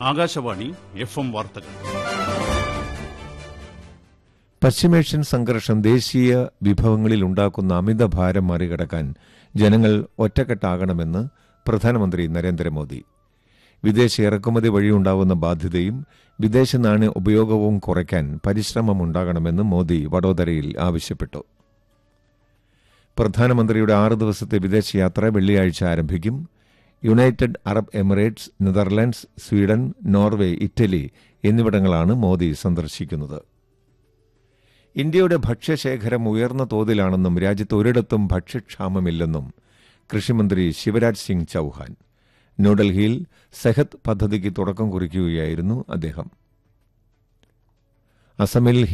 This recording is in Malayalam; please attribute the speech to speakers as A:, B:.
A: ആകാശവാണി എഫ് എം വാർത്തകൾ
B: പശ്ചിമേഷ്യൻ സംഘർഷം ദേശീയ വിഭവങ്ങളിൽ ഉണ്ടാക്കുന്ന അമിതഭാരം മറികടക്കാൻ ജനങ്ങൾ ഒറ്റക്കെട്ടാകണമെന്ന് പ്രധാനമന്ത്രി നരേന്ദ്രമോദി വിദേശ ഇറക്കുമതി വഴിയുണ്ടാകുന്ന ബാധ്യതയും വിദേശ നാണ്യ ഉപയോഗവും കുറയ്ക്കാൻ പരിശ്രമമുണ്ടാകണമെന്ന് മോദി വഡോദരയിൽ ആവശ്യപ്പെട്ടു പ്രധാനമന്ത്രിയുടെ ആറ് ദിവസത്തെ വിദേശയാത്ര വെള്ളിയാഴ്ച ആരംഭിക്കും United Arab Emirates Netherlands Sweden Norway Italy എന്നിവിടങ്ങളാണ് മോദി സന്ദർശിക്കുന്നത് ഇന്ത്യയുടെ ഭക്ഷ്യശേഖരം ഉയർന്ന തോതിലാണെന്നും രാജ്യത്ത് ഒരിടത്തും ഭക്ഷ്യക്ഷാമമില്ലെന്നും കൃഷിമന്ത്രി ശിവരാജ് സിംഗ് ചൌഹാൻ ന്യൂഡൽഹിയിൽ സെഹത്ത് പദ്ധതിക്ക് തുടക്കം കുറിക്കുകയായിരുന്നു അദ്ദേഹം അസമിൽ